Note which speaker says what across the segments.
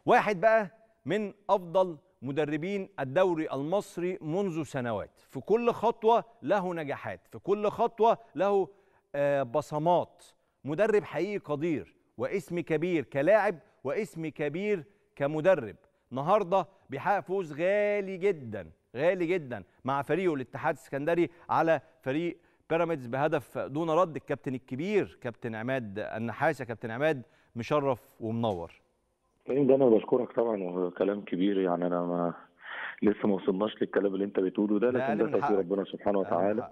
Speaker 1: واحد بقى من افضل مدربين الدوري المصري منذ سنوات في كل خطوه له نجاحات في كل خطوه له آه، بصمات مدرب حقيقي قدير واسم كبير كلاعب واسم كبير كمدرب النهارده بيحقق فوز غالي جدا غالي جدا مع فريقه الاتحاد السكندري على فريق بيراميدز بهدف دون رد الكابتن الكبير كابتن عماد النحاس يا كابتن عماد مشرف ومنور
Speaker 2: كريم ده انا بشكرك طبعا وهو كلام كبير يعني انا ما لسه ما وصلناش للكلام اللي انت بتقوله ده
Speaker 1: ده
Speaker 2: لكن
Speaker 1: أقل
Speaker 2: ده
Speaker 1: من
Speaker 2: توفيق
Speaker 1: حقك.
Speaker 2: ربنا سبحانه وتعالى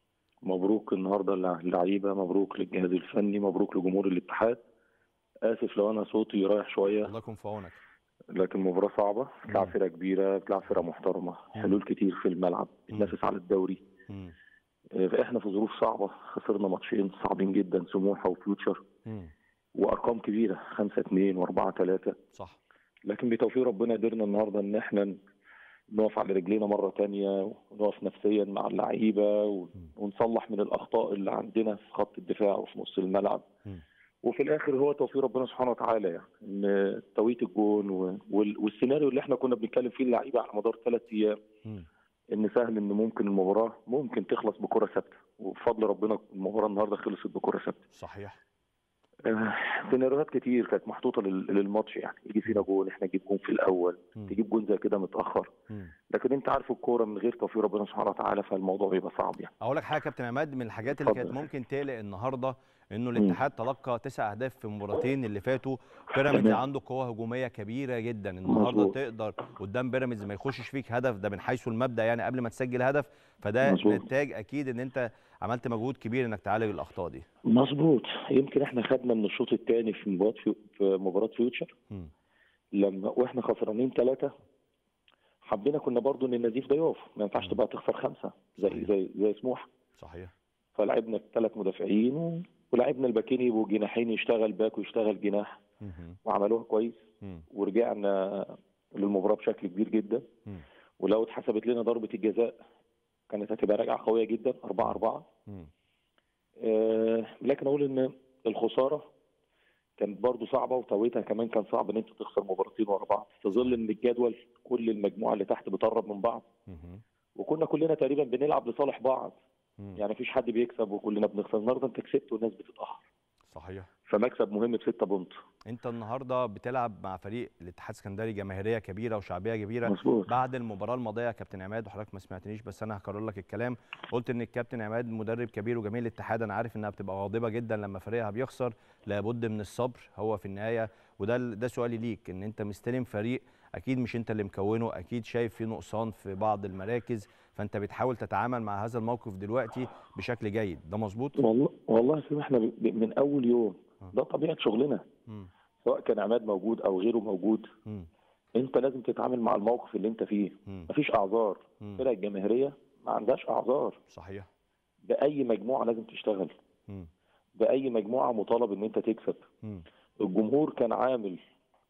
Speaker 2: مبروك النهارده للعيبه مبروك للجهاز الفني مبروك لجمهور الاتحاد اسف لو انا صوتي رايح شويه
Speaker 1: الله يكون في عونك
Speaker 2: لكن مباراه صعبه بتلعب
Speaker 1: مم.
Speaker 2: فرقه كبيره بتلعب فرقه محترمه حلول كتير في الملعب بتنافس على الدوري
Speaker 1: مم.
Speaker 2: آه، احنا في ظروف صعبه خسرنا ماتشين صعبين جدا سموحه وفيوتشر
Speaker 1: مم.
Speaker 2: وارقام كبيره 5 2 و4 3
Speaker 1: صح
Speaker 2: لكن بتوفيق ربنا قدرنا النهارده ان احنا نقف على رجلينا مره تانية ونقف نفسيا مع اللعيبه و- ونصلح من الاخطاء اللي عندنا في خط الدفاع وفي نص الملعب
Speaker 1: مم.
Speaker 2: وفي الاخر هو توفيق ربنا سبحانه وتعالى يعني ان توقيت الجون و- وال- والسيناريو اللي احنا كنا بنتكلم فيه اللعيبه على مدار ثلاث ايام
Speaker 1: مم.
Speaker 2: ان سهل ان ممكن المباراه ممكن تخلص بكره ثابته وبفضل ربنا المباراه النهارده خلصت بكره ثابته
Speaker 1: صحيح
Speaker 2: آه، سيناريوهات كتير كانت محطوطه لل- للماتش يعني يجي فينا جول احنا نجيب جول في الاول
Speaker 1: مم.
Speaker 2: تجيب جول زي كده متاخر
Speaker 1: مم.
Speaker 2: لكن انت عارف الكوره من غير توفيق ربنا سبحانه وتعالى فالموضوع بيبقى صعب يعني
Speaker 1: اقول لك حاجه يا كابتن عماد من الحاجات اللي كانت
Speaker 2: اتفضل.
Speaker 1: ممكن تقلق النهارده انه الاتحاد تلقى تسع اهداف في المباراتين اللي فاتوا بيراميدز
Speaker 2: تمام.
Speaker 1: عنده قوه هجوميه كبيره جدا النهارده
Speaker 2: مظبوط.
Speaker 1: تقدر قدام بيراميدز ما يخشش فيك هدف ده من حيث المبدا يعني قبل ما تسجل هدف فده
Speaker 2: مظبوط.
Speaker 1: نتاج اكيد ان انت عملت مجهود كبير انك تعالج الاخطاء دي
Speaker 2: مظبوط يمكن احنا خدنا من الشوط الثاني في مباراه في في مباراه فيوتشر
Speaker 1: مم.
Speaker 2: لما واحنا خسرانين ثلاثه حبينا كنا برضو ان النزيف ده يقف ما ينفعش تبقى تخسر خمسه زي
Speaker 1: صحيح.
Speaker 2: زي زي سموحه
Speaker 1: صحيح
Speaker 2: فلعبنا ثلاث مدافعين و... ولعبنا الباكين يبقوا جناحين يشتغل باك ويشتغل جناح
Speaker 1: مهم.
Speaker 2: وعملوها كويس
Speaker 1: مم.
Speaker 2: ورجعنا للمباراه بشكل كبير جدا
Speaker 1: مم.
Speaker 2: ولو اتحسبت لنا ضربه الجزاء كانت هتبقى راجعه قويه جدا 4 4
Speaker 1: مم.
Speaker 2: آه لكن اقول ان الخساره كانت برضو صعبه وتوقيتها كمان كان صعب ان انت تخسر مباراتين ورا بعض في ظل ان الجدول كل المجموعه اللي تحت بتقرب من بعض
Speaker 1: مهم.
Speaker 2: وكنا كلنا تقريبا بنلعب لصالح بعض
Speaker 1: مم.
Speaker 2: يعني مفيش حد بيكسب وكلنا بنخسر النهارده انت كسبت والناس بتتاخر
Speaker 1: صحيح
Speaker 2: فمكسب مهم بستة بونت
Speaker 1: انت النهارده بتلعب مع فريق الاتحاد السكندري جماهيريه كبيره وشعبيه كبيره
Speaker 2: مظبوط
Speaker 1: بعد المباراه الماضيه يا كابتن عماد وحضرتك ما سمعتنيش بس انا هكرر لك الكلام قلت ان الكابتن عماد مدرب كبير وجميل الاتحاد انا عارف انها بتبقى غاضبه جدا لما فريقها بيخسر لابد من الصبر هو في النهايه وده ده سؤالي ليك ان انت مستلم فريق اكيد مش انت اللي مكونه اكيد شايف فيه نقصان في بعض المراكز فانت بتحاول تتعامل مع هذا الموقف دلوقتي بشكل جيد ده مظبوط
Speaker 2: والله والله يا سيدي احنا ب- من اول يوم ده طبيعه شغلنا
Speaker 1: مم.
Speaker 2: سواء كان عماد موجود او غيره موجود
Speaker 1: مم.
Speaker 2: انت لازم تتعامل مع الموقف اللي انت فيه
Speaker 1: مم.
Speaker 2: مفيش اعذار
Speaker 1: مم.
Speaker 2: الفرق الجماهيريه ما عندهاش اعذار
Speaker 1: صحيح
Speaker 2: باي مجموعه لازم تشتغل
Speaker 1: مم.
Speaker 2: باي مجموعه مطالب ان انت تكسب
Speaker 1: مم.
Speaker 2: الجمهور كان عامل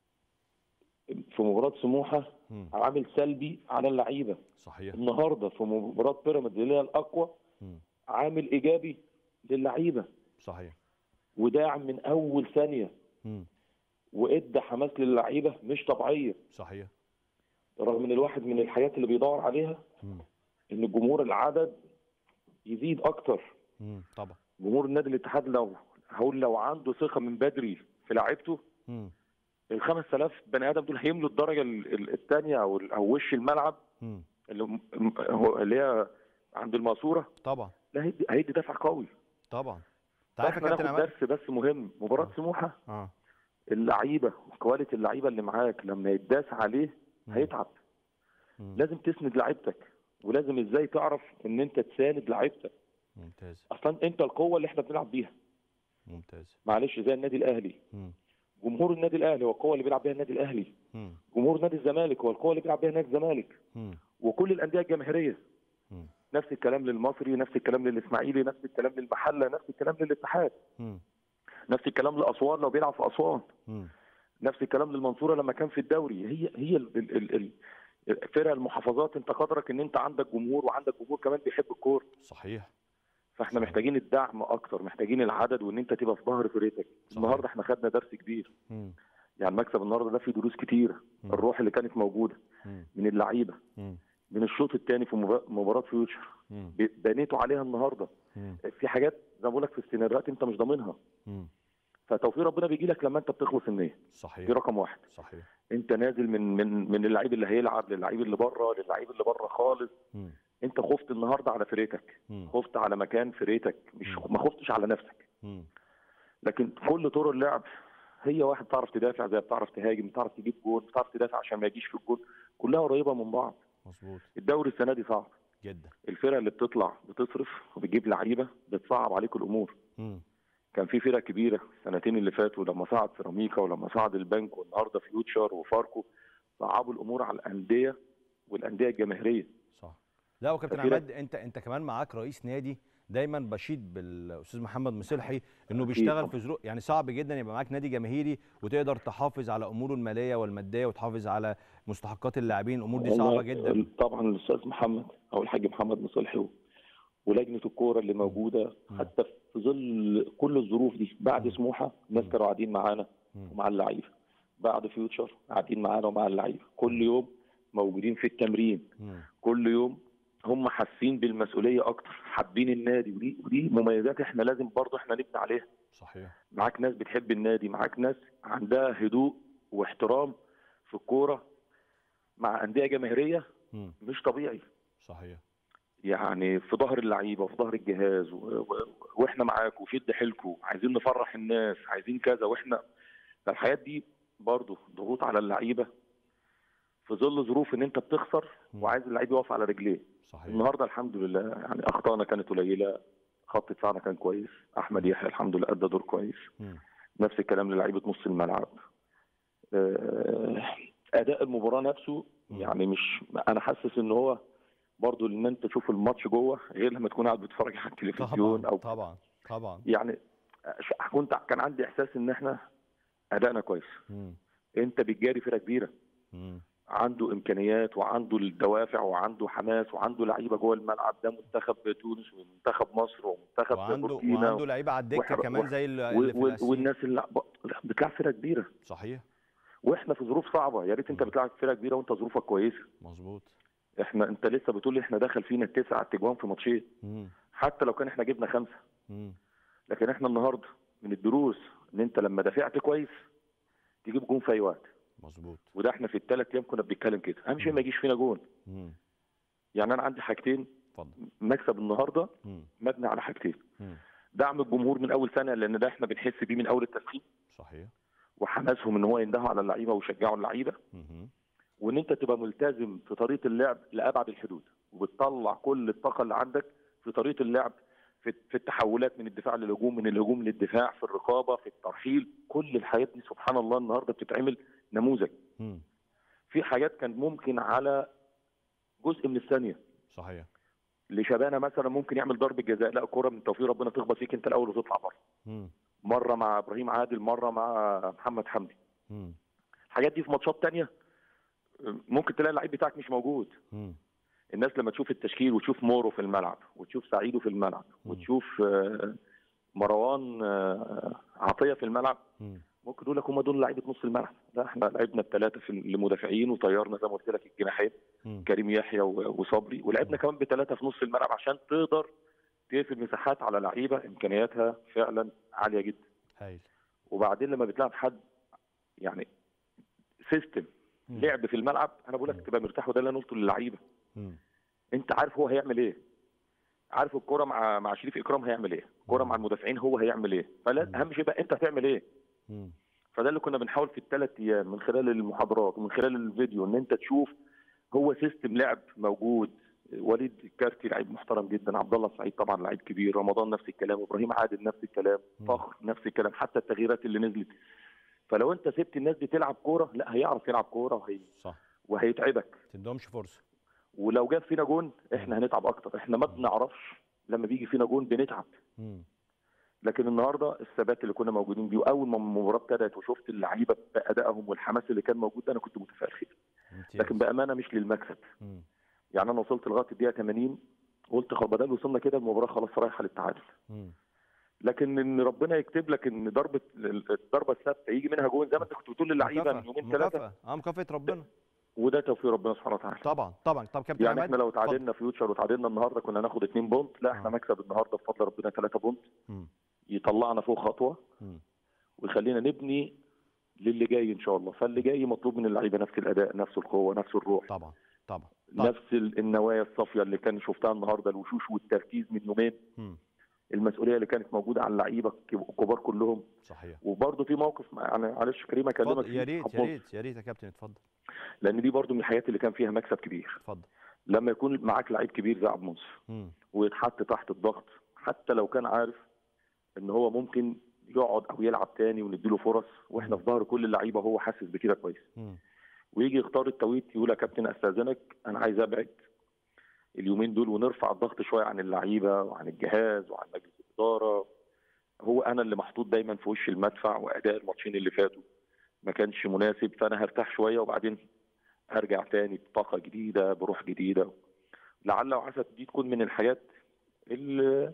Speaker 2: في مباراه سموحه
Speaker 1: مم.
Speaker 2: عامل سلبي على اللعيبه
Speaker 1: صحيح
Speaker 2: النهارده في مباراه بيراميدز اللي هي الاقوى
Speaker 1: مم.
Speaker 2: عامل ايجابي للعيبه
Speaker 1: صحيح
Speaker 2: وداعم من اول ثانيه
Speaker 1: مم.
Speaker 2: وادى حماس للعيبه مش طبيعيه
Speaker 1: صحيح
Speaker 2: رغم ان الواحد من الحاجات اللي بيدور عليها
Speaker 1: مم.
Speaker 2: ان الجمهور العدد يزيد اكتر
Speaker 1: مم. طبعا
Speaker 2: جمهور النادي الاتحاد لو هقول لو عنده ثقه من بدري في لعيبته
Speaker 1: مم.
Speaker 2: ال 5000 بني ادم دول هيملوا الدرجه الثانيه او ال- او وش الملعب
Speaker 1: مم.
Speaker 2: اللي م- م- هو- اللي هي عند الماسوره
Speaker 1: طبعا
Speaker 2: لا هيدي, هيدي دفع قوي
Speaker 1: طبعا انت عارف يا
Speaker 2: احنا
Speaker 1: كابتن
Speaker 2: ناخد
Speaker 1: عماد
Speaker 2: درس بس مهم مباراه سموحه
Speaker 1: اه
Speaker 2: اللعيبه كواليتي اللعيبه اللي معاك لما يتداس عليه
Speaker 1: مم.
Speaker 2: هيتعب
Speaker 1: مم.
Speaker 2: لازم تسند لعيبتك ولازم ازاي تعرف ان انت تساند لعيبتك
Speaker 1: ممتاز
Speaker 2: اصلا انت القوه اللي احنا بنلعب بيها
Speaker 1: ممتاز
Speaker 2: معلش زي النادي الاهلي
Speaker 1: مم.
Speaker 2: جمهور النادي الاهلي هو القوه اللي بيلعب بيها النادي الاهلي
Speaker 1: مم.
Speaker 2: جمهور نادي الزمالك هو القوه اللي بيلعب بيها نادي الزمالك
Speaker 1: مم.
Speaker 2: وكل الانديه الجماهيريه
Speaker 1: مم.
Speaker 2: نفس الكلام للمصري نفس الكلام للاسماعيلي نفس الكلام للمحله نفس الكلام للاتحاد
Speaker 1: مم.
Speaker 2: نفس الكلام لاسوان لو بيلعب في اسوان
Speaker 1: مم.
Speaker 2: نفس الكلام للمنصوره لما كان في الدوري هي هي ال- ال- ال- ال- فرق المحافظات انت قدرك ان انت عندك جمهور وعندك جمهور كمان بيحب الكوره
Speaker 1: صحيح
Speaker 2: فاحنا
Speaker 1: صحيح.
Speaker 2: محتاجين الدعم اكتر محتاجين العدد وان انت تبقى في ظهر فرقتك
Speaker 1: صحيح.
Speaker 2: النهارده احنا خدنا درس كبير
Speaker 1: مم.
Speaker 2: يعني مكسب النهارده ده فيه دروس كتيره
Speaker 1: مم.
Speaker 2: الروح اللي كانت موجوده
Speaker 1: مم.
Speaker 2: من اللعيبه
Speaker 1: مم.
Speaker 2: من الشوط الثاني في مبا- مباراه فيوتشر
Speaker 1: مم.
Speaker 2: ب- بنيتوا عليها النهارده
Speaker 1: مم.
Speaker 2: في حاجات زي ما بقول لك في السيناريوهات انت مش ضامنها
Speaker 1: مم.
Speaker 2: فتوفيق ربنا بيجي لك لما انت بتخلص النيه دي
Speaker 1: صحيح
Speaker 2: رقم واحد
Speaker 1: صحيح
Speaker 2: انت نازل من من من اللعيب اللي هيلعب للعيب اللي بره للعيب اللي بره خالص
Speaker 1: مم.
Speaker 2: انت خفت النهارده على فرقتك
Speaker 1: مم.
Speaker 2: خفت على مكان فرقتك مش
Speaker 1: مم.
Speaker 2: ما خفتش على نفسك
Speaker 1: مم.
Speaker 2: لكن كل طرق اللعب هي واحد بتعرف تدافع زي بتعرف تهاجم بتعرف تجيب جول بتعرف تدافع عشان ما يجيش في الجول كلها قريبه من بعض
Speaker 1: مظبوط
Speaker 2: الدوري السنه دي صعب
Speaker 1: جدا
Speaker 2: الفرق اللي بتطلع بتصرف وبتجيب لعيبه بتصعب عليك الامور
Speaker 1: مم.
Speaker 2: كان في فرق كبيره السنتين اللي فاتوا لما صعد سيراميكا ولما صعد البنك والنهارده فيوتشر وفاركو صعبوا الامور على الانديه والانديه الجماهيريه
Speaker 1: صح لا وكابتن
Speaker 2: ففي
Speaker 1: عماد انت انت كمان معاك رئيس نادي دايما بشيد بالاستاذ محمد مصلحي انه
Speaker 2: أكيد
Speaker 1: بيشتغل
Speaker 2: طبعا.
Speaker 1: في ظروف يعني صعب جدا يبقى معاك نادي جماهيري وتقدر تحافظ على اموره الماليه والماديه وتحافظ على مستحقات اللاعبين الامور دي صعبه
Speaker 2: والله
Speaker 1: جدا
Speaker 2: طبعا الاستاذ محمد او الحاج محمد مصلحي ولجنه الكوره اللي موجوده
Speaker 1: مم.
Speaker 2: حتى في ظل كل الظروف دي بعد
Speaker 1: مم.
Speaker 2: سموحه الناس
Speaker 1: مم.
Speaker 2: كانوا قاعدين معانا
Speaker 1: مم.
Speaker 2: ومع اللعيبه بعد فيوتشر قاعدين معانا ومع اللعيبه كل يوم موجودين في التمرين
Speaker 1: مم.
Speaker 2: كل يوم هم حاسين بالمسؤوليه اكتر حابين النادي ودي ودي مميزات احنا لازم برضه احنا نبني عليها
Speaker 1: صحيح
Speaker 2: معاك ناس بتحب النادي معاك ناس عندها هدوء واحترام في الكوره مع انديه جماهيريه
Speaker 1: مم.
Speaker 2: مش طبيعي
Speaker 1: صحيح
Speaker 2: يعني في ظهر اللعيبه وفي ظهر الجهاز و... و... واحنا معاكم وشد حيلكم عايزين نفرح الناس عايزين كذا واحنا فالحياه دي برضه ضغوط على اللعيبه في ظل ظروف ان انت بتخسر
Speaker 1: مم.
Speaker 2: وعايز اللعيب يقف على رجليه
Speaker 1: صحيح
Speaker 2: النهارده الحمد لله يعني اخطائنا كانت قليله خط دفاعنا كان كويس احمد يحيى الحمد لله ادى دور كويس
Speaker 1: مم.
Speaker 2: نفس الكلام للعيبه نص الملعب آه، اداء المباراه نفسه
Speaker 1: مم.
Speaker 2: يعني مش انا حاسس ان هو برضو ان انت تشوف الماتش جوه غير لما تكون قاعد بتتفرج على التلفزيون
Speaker 1: طبعا
Speaker 2: او
Speaker 1: طبعا طبعا
Speaker 2: يعني ش- كنت كان عندي احساس ان احنا ادائنا كويس
Speaker 1: مم.
Speaker 2: انت بتجاري فرقه كبيره
Speaker 1: مم.
Speaker 2: عنده امكانيات وعنده الدوافع وعنده حماس وعنده لعيبه جوه الملعب ده منتخب تونس ومنتخب مصر ومنتخب
Speaker 1: وعنده
Speaker 2: بوركينا
Speaker 1: وعنده لعيبه على الدكه
Speaker 2: وح-
Speaker 1: كمان
Speaker 2: وح-
Speaker 1: زي ال-
Speaker 2: و-
Speaker 1: اللي في
Speaker 2: و-
Speaker 1: الأسيل.
Speaker 2: والناس اللي بتلعب فرقه كبيره
Speaker 1: صحيح
Speaker 2: واحنا في ظروف صعبه يا ريت انت
Speaker 1: مم.
Speaker 2: بتلعب فرقه كبيره وانت ظروفك كويسه
Speaker 1: مظبوط
Speaker 2: احنا انت لسه بتقول لي احنا دخل فينا تسع تجوان في ماتشين
Speaker 1: مم.
Speaker 2: حتى لو كان احنا جبنا خمسه
Speaker 1: مم.
Speaker 2: لكن احنا النهارده من الدروس ان انت لما دافعت كويس تجيب جون في اي وقت
Speaker 1: مظبوط
Speaker 2: وده احنا في الثلاث ايام كنا بنتكلم كده اهم شيء ما يجيش فينا جون
Speaker 1: مم.
Speaker 2: يعني انا عندي حاجتين
Speaker 1: اتفضل
Speaker 2: مكسب النهارده
Speaker 1: مم.
Speaker 2: مبني على حاجتين
Speaker 1: مم.
Speaker 2: دعم الجمهور من اول سنه لان ده احنا بنحس بيه من اول التسخين
Speaker 1: صحيح
Speaker 2: وحماسهم ان هو يندهوا على اللعيبه ويشجعوا اللعيبه
Speaker 1: مهم.
Speaker 2: وان انت تبقى ملتزم في طريقه اللعب لابعد الحدود وبتطلع كل الطاقه اللي عندك في طريقه اللعب في في التحولات من الدفاع للهجوم من الهجوم للدفاع في الرقابه في الترحيل كل الحاجات دي سبحان الله النهارده بتتعمل نموذج
Speaker 1: مم.
Speaker 2: في حاجات كان ممكن على جزء من الثانيه
Speaker 1: صحيح
Speaker 2: لشبانه مثلا ممكن يعمل ضربه جزاء لا كوره من توفيق ربنا تخبط فيك انت الاول وتطلع بره
Speaker 1: مم.
Speaker 2: مره مع ابراهيم عادل مره مع محمد حمدي
Speaker 1: مم.
Speaker 2: الحاجات دي في ماتشات تانية ممكن تلاقي اللعيب بتاعك مش موجود
Speaker 1: مم.
Speaker 2: الناس لما تشوف التشكيل وتشوف مورو في الملعب وتشوف سعيدو في الملعب
Speaker 1: مم.
Speaker 2: وتشوف آه، مروان آه، عطيه في الملعب
Speaker 1: مم.
Speaker 2: ممكن يقول لك هم دول لعيبه نص الملعب لا احنا لعبنا الثلاثه في المدافعين وطيرنا زي ما قلت لك الجناحين
Speaker 1: مم.
Speaker 2: كريم يحيى و- وصبري ولعبنا كمان بثلاثه في نص الملعب عشان تقدر تقفل مساحات على لعيبه امكانياتها فعلا عاليه جدا
Speaker 1: هايل
Speaker 2: وبعدين لما بتلعب حد يعني سيستم
Speaker 1: مم.
Speaker 2: لعب في الملعب انا بقول
Speaker 1: مم.
Speaker 2: لك تبقى مرتاح وده اللي انا قلته للعيبه
Speaker 1: مم.
Speaker 2: انت عارف هو هيعمل ايه عارف الكوره مع مع شريف اكرام هيعمل ايه الكوره
Speaker 1: مم.
Speaker 2: مع المدافعين هو هيعمل ايه فلا
Speaker 1: مم.
Speaker 2: اهم شيء بقى انت هتعمل ايه
Speaker 1: مم.
Speaker 2: فده اللي كنا بنحاول في الثلاث ايام من خلال المحاضرات ومن خلال الفيديو ان انت تشوف هو سيستم لعب موجود وليد الكارتي لعيب محترم جدا عبد الله السعيد طبعا لعيب كبير رمضان نفس الكلام ابراهيم عادل نفس الكلام
Speaker 1: مم.
Speaker 2: فخر نفس الكلام حتى التغييرات اللي نزلت فلو انت سبت الناس دي تلعب كوره لا هيعرف يلعب كوره وهي
Speaker 1: صح
Speaker 2: وهيتعبك
Speaker 1: تدهمش فرصه
Speaker 2: ولو جاب فينا جون احنا هنتعب اكتر احنا ما بنعرفش لما بيجي فينا جون بنتعب
Speaker 1: مم.
Speaker 2: لكن النهارده الثبات اللي كنا موجودين بيه واول ما المباراه ابتدت وشفت اللعيبه بادائهم والحماس اللي كان موجود ده انا كنت متفائل خير
Speaker 1: امتياز
Speaker 2: لكن بامانه مش للمكسب
Speaker 1: مم.
Speaker 2: يعني انا وصلت لغايه الدقيقه 80 قلت خلاص بدل وصلنا كده المباراه خلاص رايحه للتعادل
Speaker 1: مم.
Speaker 2: لكن ان ربنا يكتب لك ان ضربه الضربه الثابته يجي منها جون زي ما انت كنت بتقول للعيبه من
Speaker 1: مكافأة-
Speaker 2: يومين ثلاثه
Speaker 1: مكافأة اه مكافأة ربنا
Speaker 2: وده توفيق ربنا سبحانه وتعالى
Speaker 1: طبعا طبعا طب كابتن
Speaker 2: يعني
Speaker 1: عماد
Speaker 2: احنا لو
Speaker 1: اتفضل.
Speaker 2: تعادلنا فيوتشر وتعادلنا النهارده كنا ناخد 2 بونت لا احنا
Speaker 1: آه.
Speaker 2: مكسب النهارده بفضل ربنا 3 بونت
Speaker 1: مم.
Speaker 2: يطلعنا فوق خطوه
Speaker 1: مم.
Speaker 2: ويخلينا نبني للي جاي ان شاء الله فاللي جاي مطلوب من اللعيبه نفس الاداء نفس القوه نفس الروح
Speaker 1: طبعا طبعا طبعا
Speaker 2: نفس ال- النوايا الصافيه اللي كان شفتها النهارده الوشوش والتركيز من يومين
Speaker 1: مم.
Speaker 2: المسؤوليه اللي كانت موجوده على اللعيبه الكبار كلهم
Speaker 1: صحيح
Speaker 2: وبرده في موقف مع- يعني معلش كريم اكلمك
Speaker 1: اتفضل
Speaker 2: فيه
Speaker 1: يا ريت يا
Speaker 2: حبوب.
Speaker 1: ريت يا ريت يا كابتن اتفضل
Speaker 2: لان دي برده من الحاجات اللي كان فيها مكسب كبير
Speaker 1: اتفضل
Speaker 2: لما يكون معاك لعيب كبير زي عبد المنصف
Speaker 1: مم.
Speaker 2: ويتحط تحت الضغط حتى لو كان عارف ان هو ممكن يقعد او يلعب تاني ونديله فرص واحنا في ظهر كل اللعيبه وهو حاسس بكده كويس
Speaker 1: مم.
Speaker 2: ويجي يختار التوقيت يقول يا كابتن استاذنك انا عايز ابعد اليومين دول ونرفع الضغط شويه عن اللعيبه وعن الجهاز وعن مجلس الاداره هو انا اللي محطوط دايما في وش المدفع واداء الماتشين اللي فاتوا ما كانش مناسب فانا هرتاح شويه وبعدين هرجع تاني بطاقه جديده بروح جديده لعل وعسى دي تكون من الحاجات اللي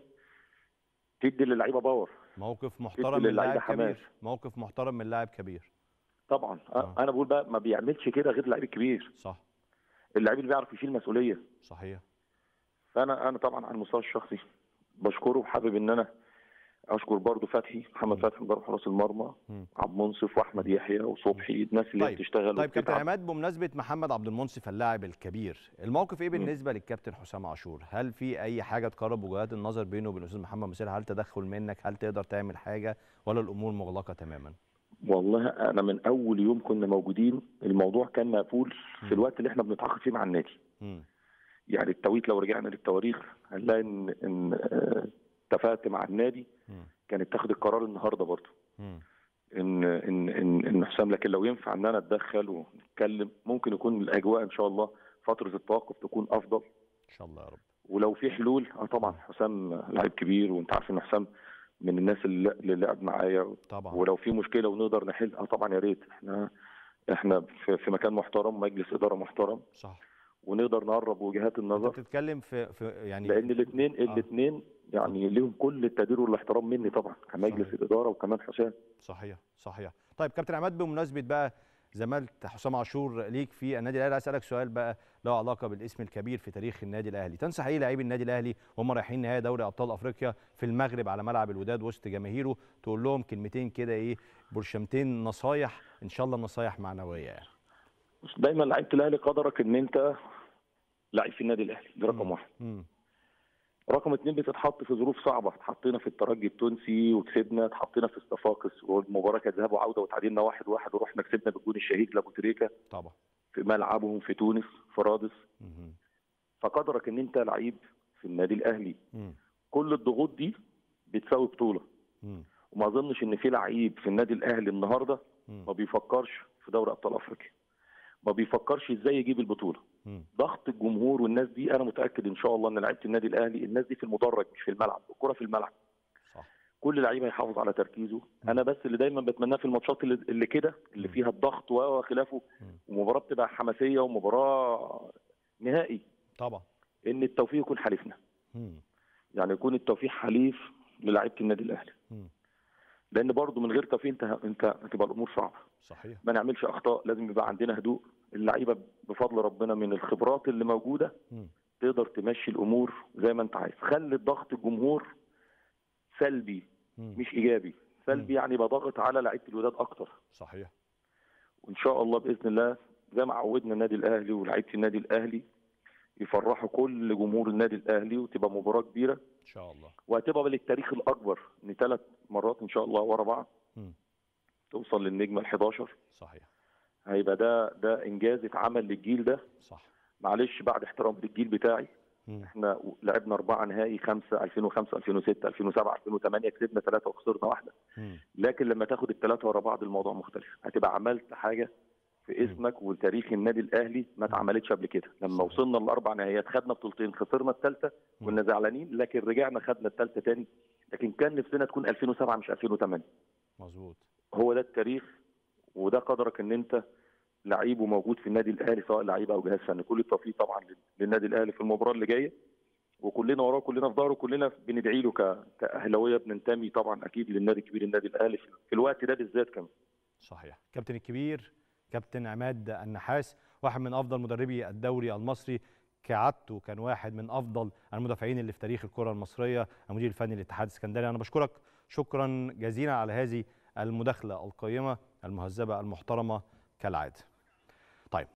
Speaker 2: تدي للعيبه باور
Speaker 1: موقف محترم من
Speaker 2: للعيبة
Speaker 1: لاعب
Speaker 2: حماس.
Speaker 1: كبير موقف محترم من لاعب كبير
Speaker 2: طبعا
Speaker 1: آه.
Speaker 2: انا بقول بقى ما بيعملش كده غير اللعيب الكبير
Speaker 1: صح
Speaker 2: اللعيب اللي بيعرف يشيل مسؤوليه
Speaker 1: صحيح
Speaker 2: فانا انا طبعا على المستوى الشخصي بشكره وحابب ان انا اشكر برضو فتحي محمد
Speaker 1: مم.
Speaker 2: فتحي مدرب حراس المرمى
Speaker 1: مم.
Speaker 2: عبد منصف واحمد يحيى وصبحي الناس اللي
Speaker 1: طيب.
Speaker 2: بتشتغل
Speaker 1: طيب كابتن
Speaker 2: وبتتعب.
Speaker 1: عماد بمناسبه محمد عبد المنصف اللاعب الكبير الموقف ايه بالنسبه للكابتن حسام عاشور هل في اي حاجه تقرب وجهات النظر بينه وبين الاستاذ محمد مسير هل تدخل منك هل تقدر تعمل حاجه ولا الامور مغلقه تماما
Speaker 2: والله انا من اول يوم كنا موجودين الموضوع كان مقفول
Speaker 1: مم.
Speaker 2: في الوقت اللي احنا بنتعاقد فيه مع النادي
Speaker 1: مم.
Speaker 2: يعني التوقيت لو رجعنا للتواريخ هنلاقي ان ان آه، اتفقت مع النادي
Speaker 1: مم.
Speaker 2: كانت تاخد القرار النهارده برضه
Speaker 1: مم.
Speaker 2: ان ان ان ان حسام لكن لو ينفع ان انا اتدخل ونتكلم ممكن يكون الاجواء ان شاء الله فتره التوقف تكون افضل
Speaker 1: ان شاء الله يا رب
Speaker 2: ولو في حلول اه طبعا حسام لعيب كبير وانت عارف ان حسام من الناس اللي اللي لعب معايا
Speaker 1: طبعا
Speaker 2: ولو في مشكله ونقدر نحل اه طبعا يا ريت احنا احنا في في مكان محترم مجلس اداره محترم
Speaker 1: صح
Speaker 2: ونقدر نقرب وجهات
Speaker 1: انت
Speaker 2: النظر
Speaker 1: بتتكلم في, في يعني
Speaker 2: لان الاثنين
Speaker 1: آه.
Speaker 2: الاثنين يعني ليهم كل التقدير والاحترام مني طبعا كمجلس
Speaker 1: صحيح.
Speaker 2: الاداره وكمان حسام
Speaker 1: صحيح صحيح طيب كابتن عماد بمناسبه بقى زمالة حسام عاشور ليك في النادي الاهلي عايز اسالك سؤال بقى له علاقه بالاسم الكبير في تاريخ النادي الاهلي تنصح ايه لاعبي النادي الاهلي وهم رايحين نهائي دوري ابطال افريقيا في المغرب على ملعب الوداد وسط جماهيره تقول لهم كلمتين كده ايه برشمتين نصايح ان شاء الله نصايح معنويه يعني
Speaker 2: بس دايما لعيبه الاهلي قدرك ان انت لعيب في النادي الاهلي ده رقم
Speaker 1: مم.
Speaker 2: واحد
Speaker 1: مم.
Speaker 2: رقم اتنين بتتحط في ظروف صعبه اتحطينا في الترجي التونسي وكسبنا اتحطينا في الصفاقس والمباراه كانت ذهاب وعوده وتعادلنا واحد واحد ورحنا كسبنا بالجون الشهيد لابو تريكه
Speaker 1: طبعا
Speaker 2: في ملعبهم في تونس في رادس
Speaker 1: مم.
Speaker 2: فقدرك ان انت لعيب في النادي الاهلي
Speaker 1: مم.
Speaker 2: كل الضغوط دي بتساوي بطوله
Speaker 1: مم.
Speaker 2: وما اظنش ان في لعيب في النادي الاهلي النهارده
Speaker 1: مم.
Speaker 2: ما بيفكرش في دوري ابطال افريقيا ما بيفكرش ازاي يجيب البطوله
Speaker 1: مم.
Speaker 2: ضغط الجمهور والناس دي انا متاكد ان شاء الله ان لعيبه النادي الاهلي الناس دي في المدرج مش في الملعب الكره في الملعب
Speaker 1: صح
Speaker 2: كل لعيب هيحافظ على تركيزه انا بس اللي دايما بتمناه في الماتشات اللي, اللي كده اللي
Speaker 1: مم.
Speaker 2: فيها الضغط وخلافه
Speaker 1: مم.
Speaker 2: ومباراه بتبقى حماسيه ومباراه نهائي
Speaker 1: طبعا
Speaker 2: ان التوفيق يكون حليفنا
Speaker 1: مم.
Speaker 2: يعني يكون التوفيق حليف للاعيبه النادي الاهلي
Speaker 1: مم.
Speaker 2: لان برضه من غير توفيق انت انت هتبقى الامور صعبه
Speaker 1: صحيح
Speaker 2: ما نعملش اخطاء لازم يبقى عندنا هدوء اللعيبه بفضل ربنا من الخبرات اللي موجوده
Speaker 1: مم.
Speaker 2: تقدر تمشي الامور زي ما انت عايز خلي ضغط الجمهور سلبي
Speaker 1: مم.
Speaker 2: مش ايجابي سلبي يعني يبقى ضاغط على لعيبه الوداد اكتر
Speaker 1: صحيح
Speaker 2: وان شاء الله باذن الله زي ما عودنا النادي الاهلي ولاعيبه النادي الاهلي يفرحوا كل جمهور النادي الاهلي وتبقى مباراه كبيره
Speaker 1: ان شاء الله
Speaker 2: وهتبقى للتاريخ الاكبر ان ثلاث مرات ان شاء الله ورا بعض
Speaker 1: مم.
Speaker 2: توصل للنجمه ال 11
Speaker 1: صحيح
Speaker 2: هيبقى ده ده انجاز اتعمل للجيل ده
Speaker 1: صح
Speaker 2: معلش بعد احترام للجيل بتاعي
Speaker 1: مم.
Speaker 2: احنا لعبنا اربعه نهائي خمسه 2005 2006 2007 2008 كسبنا ثلاثه وخسرنا واحده
Speaker 1: مم.
Speaker 2: لكن لما تاخد الثلاثه ورا بعض الموضوع مختلف هتبقى عملت حاجه في اسمك وتاريخ النادي الاهلي ما اتعملتش قبل كده لما
Speaker 1: صحيح.
Speaker 2: وصلنا لاربع نهائيات خدنا بطولتين خسرنا الثالثه
Speaker 1: مم.
Speaker 2: كنا زعلانين لكن رجعنا خدنا الثالثه تاني لكن كان نفسنا تكون 2007 مش 2008
Speaker 1: مظبوط
Speaker 2: هو ده التاريخ وده قدرك ان انت لعيب وموجود في النادي الاهلي سواء لعيب او جهاز فني كل التوفيق طبعا لل- للنادي الاهلي في المباراه اللي جايه وكلنا وراه كلنا في ظهره كلنا بندعي له ك- كاهلاويه بننتمي طبعا اكيد للنادي الكبير النادي الاهلي في في الوقت ده بالذات كمان
Speaker 1: صحيح كابتن الكبير كابتن عماد النحاس واحد من افضل مدربي الدوري المصري كعادته كان واحد من افضل المدافعين اللي في تاريخ الكره المصريه المدير الفني للاتحاد السكندري انا بشكرك شكرا جزيلا على هذه المداخله القيمه المهذبه المحترمه كالعاده طيب